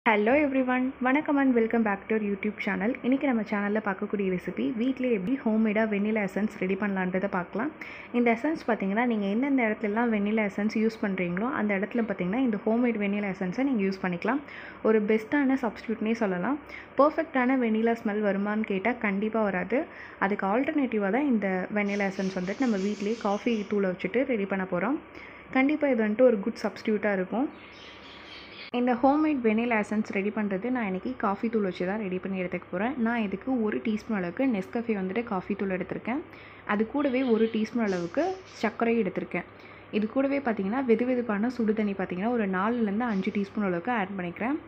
hello everyone வணக்கம் and welcome back to YouTube channel இன்றைக்கி நம்ம சேனலில் பார்க்கக்கூடிய ரெசிபி வீட்டிலே எப்படி ஹோம்மேடாக வெண்ணிலா எசன்ஸ் ரெடி பண்ணலான்றதை பார்க்கலாம் இந்த எசன்ஸ் பார்த்தீங்கன்னா நீங்கள் எந்தெந்த இடத்துலலாம் வெண்ணிலா எசன்ஸ் யூஸ் பண்ணுறீங்களோ அந்த இடத்துல பார்த்தீங்கன்னா இந்த ஹோம்மேட் வெண்ணிலா எசன்ஸை நீங்கள் யூஸ் பண்ணிக்கலாம் ஒரு பெஸ்ட்டான சப்ஸ்டியூட்னே சொல்லலாம் பர்ஃபெக்டான வெண்ணிலா ஸ்மெல் வருமான்னு கேட்டால் கண்டிப்பாக வராது அதுக்கு ஆல்டர்னேட்டிவாக தான் இந்த வெண்ணிலா எசன்ஸ் வந்துட்டு நம்ம வீட்டிலேயே காஃபி தூளை வச்சுட்டு ரெடி பண்ண போகிறோம் கண்டிப்பாக இது வந்துட்டு ஒரு குட் சப்ஸ்டியூட்டாக இருக்கும் இந்த ஹோம்மேட் வெனிலா எசன்ஸ் ரெடி பண்ணுறது நான் இன்றைக்கி காஃபி தூள் வச்சு தான் ரெடி பண்ணி எடுத்துக்க போகிறேன் நான் இதுக்கு ஒரு டீஸ்பூன் அளவுக்கு நெஸ்கஃபே வந்துட்டு காஃபி தூள் எடுத்திருக்கேன் அது கூடவே ஒரு டீஸ்பூன் அளவுக்கு சர்க்கரையும் எடுத்திருக்கேன் இது கூடவே பார்த்திங்கன்னா வெது வெதுப்பான சுடு தண்ணி பார்த்திங்கன்னா ஒரு நாலுலேருந்து அஞ்சு டீஸ்பூன் அளவுக்கு ஆட் பண்ணிக்கிறேன்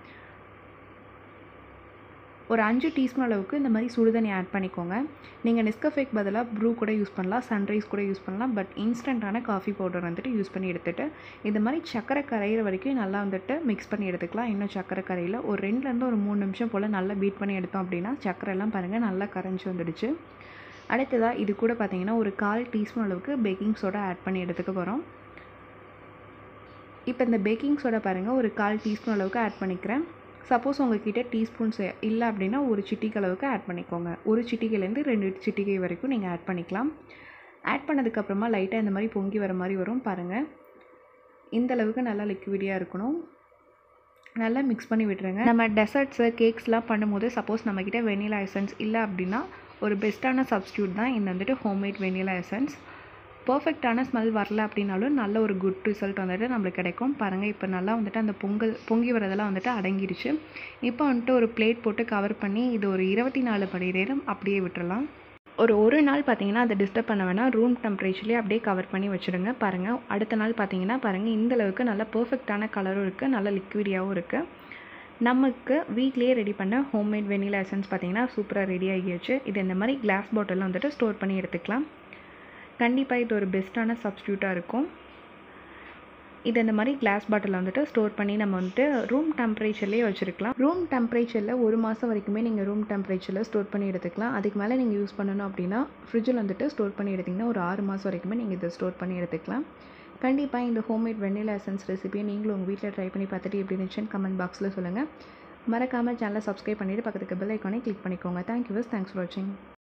ஒரு அஞ்சு டீஸ்பூன் அளவுக்கு இந்த மாதிரி சுடுதண்ணி ஆட் பண்ணிக்கோங்க நீங்கள் நெஸ்கஃபேக்கு பதிலாக ப்ரூ கூட யூஸ் பண்ணலாம் சன்ரைஸ் கூட யூஸ் பண்ணலாம் பட் இன்ஸ்டண்ட்டான காஃபி பவுடர் வந்துட்டு யூஸ் பண்ணி எடுத்துகிட்டு இந்த மாதிரி சக்கரை கரையிற வரைக்கும் நல்லா வந்துட்டு மிக்ஸ் பண்ணி எடுத்துக்கலாம் இன்னும் சக்கரை கரையில் ஒரு ரெண்டுலேருந்து ஒரு மூணு நிமிஷம் போல் நல்லா பீட் பண்ணி எடுத்தோம் அப்படின்னா சக்கரைலாம் பாருங்கள் நல்லா கரைஞ்சி வந்துடுச்சு அடுத்ததாக இது கூட பார்த்திங்கன்னா ஒரு கால் டீஸ்பூன் அளவுக்கு பேக்கிங் சோடா ஆட் பண்ணி எடுத்துக்க போகிறோம் இப்போ இந்த பேக்கிங் சோடா பாருங்கள் ஒரு கால் டீஸ்பூன் அளவுக்கு ஆட் பண்ணிக்கிறேன் சப்போஸ் உங்ககிட்ட டீஸ்பூன்ஸ் இல்லை அப்படின்னா ஒரு சிட்டிக்கு அளவுக்கு ஆட் பண்ணிக்கோங்க ஒரு சிட்டிகைலேருந்து ரெண்டு சிட்டிகை வரைக்கும் நீங்கள் ஆட் பண்ணிக்கலாம் ஆட் பண்ணதுக்கப்புறமா லைட்டாக இந்த மாதிரி பொங்கி வர மாதிரி வரும் பாருங்கள் இந்த அளவுக்கு நல்லா லிக்விடியாக இருக்கணும் நல்லா மிக்ஸ் பண்ணி விட்டுருங்க நம்ம டெசர்ட்ஸு கேக்ஸ்லாம் பண்ணும்போது சப்போஸ் நம்மக்கிட்ட வெனிலா எசன்ஸ் இல்லை அப்படின்னா ஒரு பெஸ்ட்டான சப்ஸ்டியூட் தான் இந்த வந்துட்டு ஹோம்மேட் வெனிலா எசன்ஸ் பர்ஃபெக்டான ஸ்மெல் வரல அப்படின்னாலும் நல்ல ஒரு குட் ரிசல்ட் வந்துட்டு நம்மளுக்கு கிடைக்கும் பாருங்கள் இப்போ நல்லா வந்துட்டு அந்த பொங்கல் பொங்கி வரதெல்லாம் வந்துட்டு அடங்கிடுச்சு இப்போ வந்துட்டு ஒரு பிளேட் போட்டு கவர் பண்ணி இது ஒரு இருபத்தி நாலு மணி நேரம் அப்படியே விட்டுறலாம் ஒரு ஒரு நாள் பார்த்தீங்கன்னா அதை டிஸ்டர்ப் பண்ண வேணாம் ரூம் டெம்பரேச்சர்லேயே அப்படியே கவர் பண்ணி வச்சுடுங்க பாருங்கள் அடுத்த நாள் பார்த்தீங்கன்னா பாருங்கள் இந்த அளவுக்கு நல்ல பர்ஃபெக்டான கலரும் இருக்குது நல்ல லிக்விடியாகவும் இருக்குது நமக்கு வீட்லேயே ரெடி பண்ண ஹோம்மேட் வெனிலா எசன்ஸ் பார்த்தீங்கன்னா சூப்பராக ரெடி ஆகியாச்சு இது இந்த மாதிரி கிளாஸ் பாட்டிலில் வந்துட்டு ஸ்டோர் பண்ணி எடுத்துக்கலாம் கண்டிப்பாக இது ஒரு பெஸ்ட்டான சப்ஸ்டியூட்டாக இருக்கும் இது இந்த மாதிரி கிளாஸ் பாட்டில் வந்துட்டு ஸ்டோர் பண்ணி நம்ம வந்துட்டு ரூம் டெம்பரேச்சர்லேயே வச்சுருக்கலாம் ரூம் டெம்பரேச்சரில் ஒரு மாதம் வரைக்குமே நீங்கள் ரூம் டெம்பரேச்சரில் ஸ்டோர் பண்ணி எடுத்துக்கலாம் அதுக்கு மேலே நீங்கள் யூஸ் பண்ணணும் அப்படின்னா ஃப்ரிட்ஜில் வந்துட்டு ஸ்டோர் பண்ணி எடுத்திங்கன்னா ஒரு ஆறு மாதம் வரைக்குமே நீங்கள் இதை ஸ்டோர் பண்ணி எடுத்துக்கலாம் கண்டிப்பாக இந்த ஹோம்மேட் வெண்ணிலா எசன்ஸ் ரெசிபியை நீங்களும் உங்கள் வீட்டில் ட்ரை பண்ணி பார்த்துட்டு எப்படி இருந்துச்சுன்னு கமெண்ட் பாக்ஸில் சொல்லுங்கள் மறக்காமல் சேனலை சப்ஸ்கிரைப் பண்ணிவிட்டு பக்கத்துக்கு பெல் ஐக்கானே கிளிக் பண்ணிக்கோங்க தேங்க்யூ தேங்க்ஸ் ஃபார் வாட்சிங்